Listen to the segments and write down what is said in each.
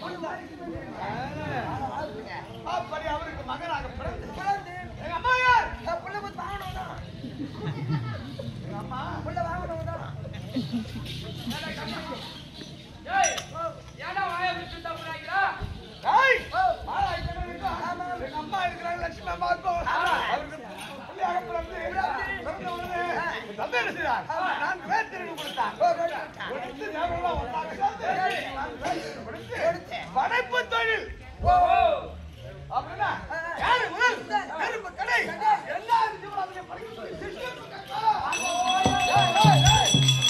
அப்படி அவருக்கு மகனாக பிறந்து பிறந்து, எங்க அம்மா யார் நான் புள்ள குத்து வாங்கினவன்தான். எங்க அம்மா புள்ள வாங்கினவன்தான். ஏய்! ஆளா இத்தனை இருக்கும். எங்க அம்மா இருக்கிறாங்க, லட்சுமி அம்மா இருக்கும். அவருக்கு பிள்ளையாக பிறந்து, பிறந்த உடனே என் தந்தை என்ன செய்தார்? நான்கு பேர் திருடி கொடுத்தார். கொடுத்து தேவரெல்லாம் ஒன்றாக சேர்த்து, நான்கு பேர் திருடி கொடுத்து, படைப்பு தொழில் அப்படின்னா யாரு முதல் நெருப்பு கடை எல்லா ஜீவராசியும் படைப்பு தொழில் சிஷ்யனுக்கு கட்டா. ஏய், ஏய், ஏய்.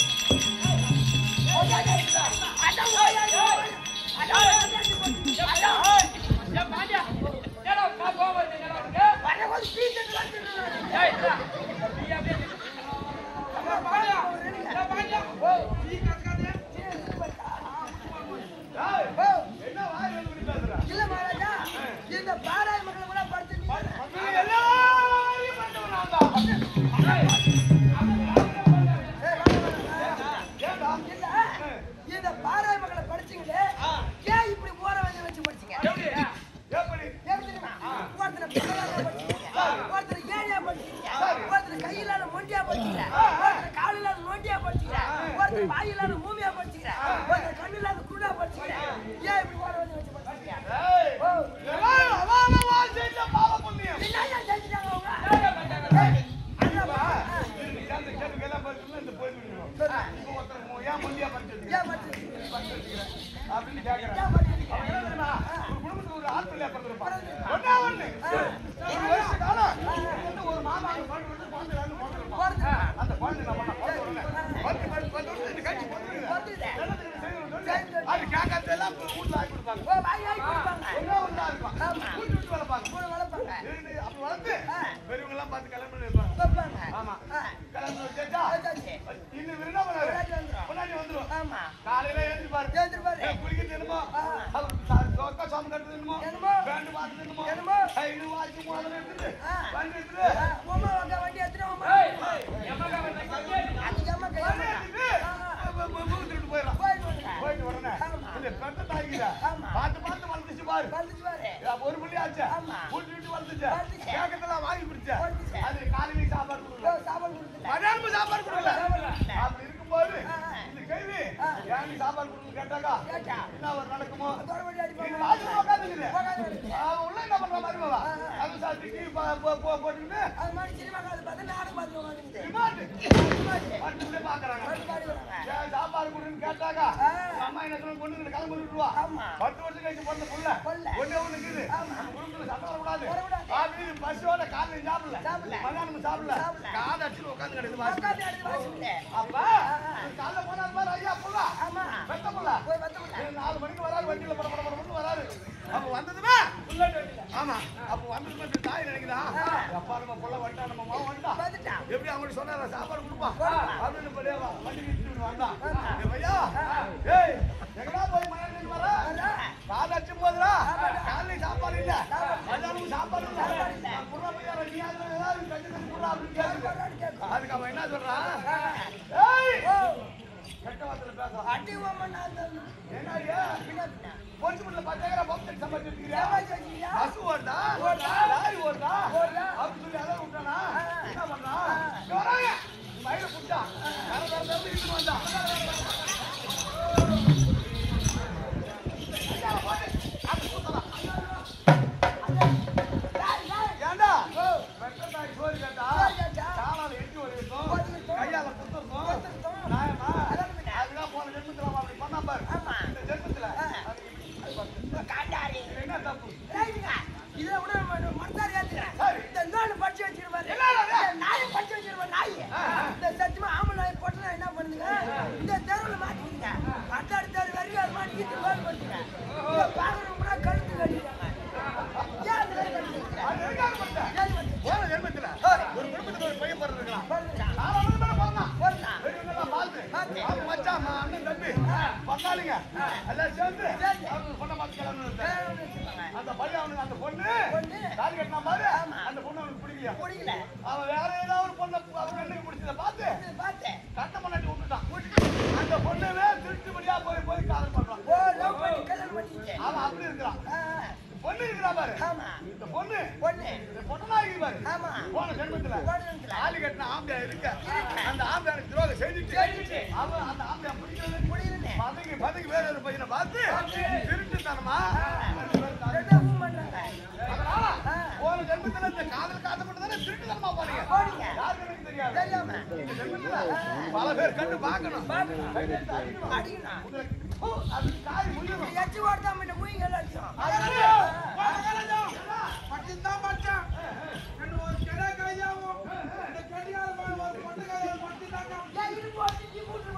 ஏய், என்ன வாய் வந்து இப்படி பேசுற? இல்ல மகாராஜா, இந்த பாராய் மக்களை கூட படிச்சு நீ நீ எல்லாரையும் பண்ணவன் நான் தான். ஏண்டா? இல்ல, இந்த பாராய் மக்களை படிச்சீங்களே ஏன் இப்படி ஓர வந்து வச்சு படிச்சீங்க எப்படி? எப்படி? ஏன் தெரியுமா? ஒருத்தர் பிள்ளையாரா படிச்சீங்க, ஒருத்தர் ஏழையா படிச்சீங்க, ஒருத்தர் கையிலான மொண்டியா படிச்சீங்க, ஒருத்தர் காலிலான நொண்டியா படிச்சீங்க, ஒருத்தர் வாயிலான மூமியா படிச்சீங்க, ஒருத்தர் கண்ணிலான குருடா படிச்சீங்க. ஏன் இப்படி ஓர வந்து வச்சு படிச்சீங்க? ஏய், எல்லாரும் அவாதவா செஞ்ச பாவ புண்ணியம். என்னய்யா செஞ்சுட்டாங்க அவங்க? இல்லப்பா, இருக்கு, சேர்ந்து கேட்டுக்கெல்லாம் படிச்சுன்னா இந்த போய் விடுவோம். இப்போ ஒருத்தர் மு- ஏன் முந்தியா படிச்சிருக்கீங்க? ஏன் படிச்சீங்க? படிச்சிருக்கீங்க? அப்படின்னு கேட்கிறேன். ஏன் படிச்சீங்க? அவன் என்ன தெரியுமா? ஒரு குடும்பத்துக்கு ஒரு ஆண் பிள்ளையா பிறந்திருப்பான். ஒண்ணே ஒண்ணு. ஒரு வருஷ காலம் வந்து ஒரு மாமா அங்க கொண்டு வந்து குழந்தை வேணும்னு பிறந்திருப்பான். அந்த குழந்தை என்ன பண்ணா? பிறந்த உடனே, பத்து, பத்து, பத்து வருஷம் இந்த கட்சி பிறந்திருக்கு. பிறந்திருக்கு. என்னத்துக்கு செய்யணும்னு சொல்லி, அது கேட்கறதெல்லாம் வீட்டுல ஆக்கி கொடுத்தாங்க. ஓ, வாய் வாய் கொடுப்பாங்க. ஒண்ணே ஒண்ணா இருப்பான். ஆமா. வீட்டு விட்டு வளர்ப்பாங்க. கூட வளர்ப்பாங்க. இருந்து அப்படி வளர்த்து ஆ. பெரியவங்க எல்லாம் பார்த்து கல்யாணம் பண்ணி வைப்பாங்க. வைப்பாங்க. ஆமா. ஆ. கல்யாணம் பண்ணி வச்சாச்சா? வச்சாச்சு. இன்னும் விருந்தா பண்ணாரு. முன்னாடி வந்துரும். முன்னாடி வந்துரும். ஆமா. காலையில எழுந்திருப்பாரு. எழுந்திருப்பாரு. ஏய், குளிக்கிறது என்னமோ? ஆ. அவர் சா- சொக்கா சாமி கட்டுறது என்னமோ? என்னமோ? பேண்ட் வாங்குறது என்னமோ? என்னமோ? கையில வாட்சி மோதிரம் எடுத்துட்டு, ஆ. வண்டி எடுத்துட்டு, ஆ, உமா வாங்க, வண்டி எடுத்துட்டு வாம்மா. அது எம்மா கை வண்டி அம்மா. எடுத்துட்டு, ஆ, ஆ. மு- மு- மூத்திட்டு போயிடலாம். போயிட்டு வாங்க. போயிட்டு உடனே, ஆமா. இந்த பெத்த தாய்க்குதா? ஆமா. பார்த்து பார்த்து வளர்ந்துச்சு பாரு. வந்துச்சு பாரு. அப்ப ஒரு புள்ளி ஆச்சு. ஆமா. வீட்டு விட்டு வளர்ந்துச்சு. வளர்ந்துச்சு. கேக்கத்தெல்லாம் வாங்கி குடிச்ச. வளர்ந்துச்சு. அது காலையில சாப்பாடு ஓ, கொடுக்கல. சாப்பாடு கொடுத்துட்டேன். மதியானமும் சாப்பாடு கொடுக்கல. சாப்பாடு கொடுக்கல. அப்படி இருக்கும்போது ஆ, ஆ. இந்த கேள்வி ஆ. ஏன் நீ சாப்பாடு கொடுக்கணும் கேட்டாக்கா கேட்டா. என்ன ஒரு நடக்குமோ அதோட வண்டி அடிப்பாங்க. நீங்க வாசல்ல உட்கார்ந்துக்குது. உட்கார்ந்துக்குது. அவன் உள்ள என்ன பண்ற மாதிரி வா. ஆ, ஆ. அது சாப்பிட்டு டீ பா- போ- போ- போட்டுக்கிட்டு அது மாதிரி சினிமா காலத்துல பார்த்தா நாடகம் பார்த்துட்டு உட்காந்துக்குது. Remand remand. மட்டுமே பாக்குறாங்க. பாட்டு பாடி வராங்க. ஏன் சாப்பாடு கொடுன்னு கேட்டாக்கா ஆ. அம்மா என்ன சொல்லுங்க பொண்ணு கிளம்பி விட்டுருவா ஆமா. பத்து வருஷம் கழிச்சு பிறந்த புள்ள புள்ள. ஒண்ணே ஒண்ணு இருக்குது ஆமா. நம்ம குடும்பத்துல சண்டை வரக்கூடாது வரக்கூடாது. அப்படின்னு பசியோட காலையில சாப்பிடல சாப்பிடல. மதியானம் சாப்பிடல சாப்பிடல. காதை அடிச்சு உட்காந்து கிடக்கு வாசி உட்கார்ந்து எடுத்து வாசிக்கல. அப்பா காலைல போனா பாரு ஐயா புள்ள ஆமா. பெத்த புள்ள போய் வந்து விட்டேன். ஏய், நாலு மணிக்கு வராரு வண்டியில பட பட படன்னு வராரு அப்ப வந்ததுமே ஆமா அப்ப வந்ததுமே இந்த தாய் நினைக்குதா அப்பா நம்ம புள்ள வந்துட்டா நம்ம மகன் வந்துட்டான் வந்துட்டான். எப்படி அவங்களுக்கு சொன்னாரா சாப்பாடு கொடுப்பான் கொடுப்பான். அப்படின்னு படியா வண்டி வீட்டு வந்தான் வந்தான். ஏய் பையா ஏய் எங்கடா போய் மழையில வர அதான். காதாச்சு போதுடா காலையில சாப்பாடு இல்ல மதியானம் சாப்பாடு இல்ல சாப்பாடு இல்ல. நான் புறா பையா நீ ஏதாவது கட்டி கட்டி புறா அப்படின்னு கேக்குது கேட்கும். அதுக்கு அவன் என்ன சொல்றான் ஆ. ஏய் ஓ, கெட்ட வார்த்தையில பேசுறான் அடி உம்மா நான் தான். என்னடியா பின்ன பின்ன. பொறிச்சு முள்ள பத்தாயிரம் ரூபாய் பம்பு சம்பாதிச்சிருக்கியா ஏமாத்தி வச்சிருக்கியா? பஸ் ஓடுதா ஓடுதா? லாரி ஓடுதா ஓடுதா? அப்படின்னு சொல்லி அதை விட்டானா ஆ. என்ன பண்றான் இங்க வராங்க மயில புட்டா தர தர தர இட்டு வந்தான் ஏண்டா வெட்டத்தாய் சோறு கேட்டா சோறு கேட்டா? காலால எட்டி ஒரு இருக்கும் ஒரு இருக்கும். கையால குத்துருக்கும் குத்துருக்கும். நியாயமா அதான் பின்ன. அதுதான் போன ஜென்மத்துல அவன் அப்படி பண்ணான் பாரு ஆமா. இந்த ஜென்மத்துல ஆ. அது அது காண்டாரி. இது என்ன தப்பு ரைட்டுங்க. இதை விட ம- மனசார ஏத்துக்கிறேன். சரி. இந்த இன்னொன்னு படிச்சு வச்சிருப்பாரு. என்னடா இது? இந்த நாயை படிச்சு வச்சிருப்பாரு, நாய். இந்த சத்தியமா ஆம்பளை நாய் போட்டுனா என்ன பண்ணுதுங்க? இந்த தெருவுல மாட்டிக்கிதுங்க. அடுத்த தெரு வரைக்கும் அது மாட்டி இழுத்து ரோடு போட்டுங்க. இதை பார்க்கறவங்க கழுத்து கட்டிக்கிறாங்க. ஏன் அந்த மாதிரி பண்ணிக்கிறீங்க? அது எதுக்காக பண்ண? ஏன் பண்ணி- போன ஜென்மத்துல ஒரு குடும்பத்துக்கு ஒரு பையன் பிறந்திருக்கலாம் பண்ணுறான். நாலாவது மேல பிறந்தான் போடலாம். பெரியவங்கெல்லாம் பார்த்து, பார்த்து. அவங்க மச்சான், மா, அண்ணன், தம்பி, பங்காளிங்க, எல்லாம் சேர்ந்து சேர்ந்து. அவனுக்கு பொண்ணை பார்த்து கல்யாணம் பண்ணி வச்சாங்க. வேற ஒண்ணு வச்சுக்கோங்க. அந்த பையன் அவனுக்கு அந்த பொண்ணு பொண்ணு. தாலி கட்டினா பாரு ஆமா. அந்த பொண்ணு அவனுக்கு பிடிக்கலையா பிடிக்கல. அவன் வேற ஏதாவது ஒரு பொண்ணை அவன் கண்ணுக்கு பிடிச்சத பார்த்து இது பார்த்தேன். கட்ட பண்ணாட்டி விட்டுட்டான் அந்த பொண்ணுவே திருட்டுபடியா போய் போய் காதல் பண்றான் ஓ, love பண்ணி கல்யாணம் பண்ணி சரி. அவன் அப்படி இருக்கிறான் ஆ, பொண்ணு இருக்கிறா பாரு ஆமா இந்த பொண்ணு பொண்ணு இந்த பொண்ணனாகி பாரு ஆமா. போன ஜென்மத்துல போன ஜென்மத்துல. ஆளு கட்டின ஆம்பளை இருக்க இருக்க. அந்த ஆம்பளை துரோகம் செஞ்சுட்டு செஞ்சுட்டு. அவன் அந்த ஆம்பளை பிடிக்கிறது முடியலன்னு பதவி பதவி வேற ஒரு பையனை பார்த்து திருட்டுத்தனமா ரெண்டா ஊம் பண்றாங்க அதனால ஆ. போன ஜென்மத்துல இந்த காதல் காத்த மட்டும் தானே திருட்டுத்தனமா போறீங்க போறீங்க. யாருக்கு எனக்கு தெரியாது தெரியாம இந்த ஜென்மத்துல பல பேர் கண்டு பார்க்கணும் பார்க்கணும். கையெழுத்து அடிக்கணும். அடிக்கணும். உங்களுக்கு, ஓ, அது காய் முடியணும் எச்சு ஓடுதான் இந்த மூய்ங்க எல்லாம் அடிச்சோம் ஏன் இடுப்பு ஓட்டி நீ கூட்டு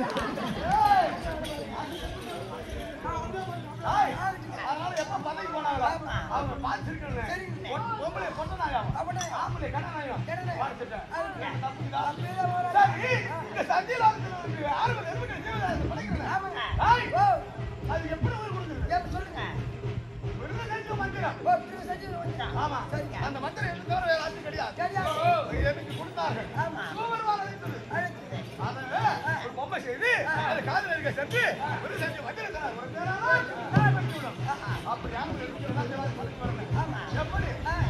ஏய், அதனால எப்ப பதவி போனாங்களோ ஆமா. அவங்க பார்த்திருக்கணும் சரிங்க. பொம்பளை பொட்டனாயம் அப்பனா? ஆம்பளை கண்ணனாயம் கண்ணனாயம். பார்த்துட்டேன் அதுக்கு. தப்புதா? அப்படியே வராது. சரி இந்த சத்தியலோகத்துல இருக்கு ஆறுபது எருமைகள் ஜீவதாசத்தை படைக்கிறேன் ஆமாங்க. ஏய், ஓ அது எப்படி ஒரு கொடுக்குறது ஏன் சொல்லுங்க விருது செஞ்ச மந்திரம் ஓ பிரிவு செஞ்சு வந்துட்டான் ஆமா சரிங்க அந்த மந்திரம் எனக்கு தவிர வேற யாருக்கும் கிடையாது கிடையாது. ஓ, எனக்கு கொடுத்தார்கள் ஆமா. சூப்பர்வால் அழைத்தது அழைச்சது அதை ஒரு பொம்மை செய்து அது காதுல இருக்க சென்று விருது செஞ்சு மந்திரம் தரார் ஒரு பேரான அப்படி யாரும் இருக்கிறதா ஜவாதி பண்ணி வரணும் ஆமா. எப்படி ஆ.